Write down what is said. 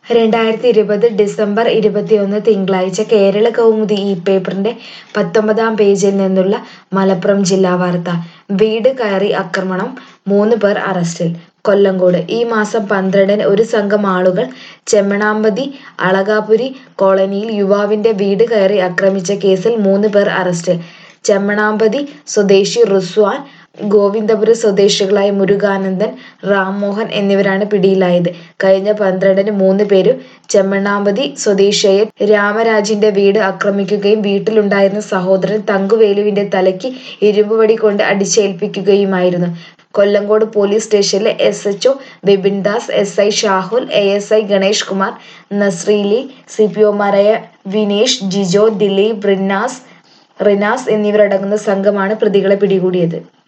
രണ്ടായിരത്തി ഇരുപത് ഡിസംബർ ഇരുപത്തിയൊന്ന് തിങ്കളാഴ്ച കേരള കൗമുദി ഈ പേപ്പറിന്റെ പത്തൊമ്പതാം പേജിൽ നിന്നുള്ള മലപ്പുറം ജില്ലാ വാർത്ത വീട് കയറി ആക്രമണം മൂന്ന് പേർ അറസ്റ്റിൽ കൊല്ലങ്കോട് ഈ മാസം പന്ത്രണ്ടിന് ഒരു സംഘം ആളുകൾ ചെമ്മണാമ്പതി അളകാപുരി കോളനിയിൽ യുവാവിന്റെ വീട് കയറി ആക്രമിച്ച കേസിൽ മൂന്ന് പേർ അറസ്റ്റിൽ ചെമ്മണാമ്പതി സ്വദേശി റിസ്വാൻ ഗോവിന്ദപുരം സ്വദേശികളായ മുരുകാനന്ദൻ റാംമോഹൻ എന്നിവരാണ് പിടിയിലായത് കഴിഞ്ഞ പന്ത്രണ്ടിന് മൂന്ന് പേരും ചെമ്മണ്ണാമ്പതി സ്വദേശിയായ രാമരാജിന്റെ വീട് ആക്രമിക്കുകയും വീട്ടിലുണ്ടായിരുന്ന സഹോദരൻ തങ്കുവേലുവിന്റെ തലയ്ക്ക് ഇരുമ്പുവടി കൊണ്ട് അടിച്ചേൽപ്പിക്കുകയുമായിരുന്നു കൊല്ലങ്കോട് പോലീസ് സ്റ്റേഷനിലെ S H O Bipin Das S I Shahul A S I Ganesh Kumar നസ്രീലി സി പി ഒമാരായ വിനേഷ് ജിജോ ദിലീപ് റിനാസ് റിനാസ് എന്നിവരടങ്ങുന്ന സംഘമാണ് പ്രതികളെ പിടികൂടിയത്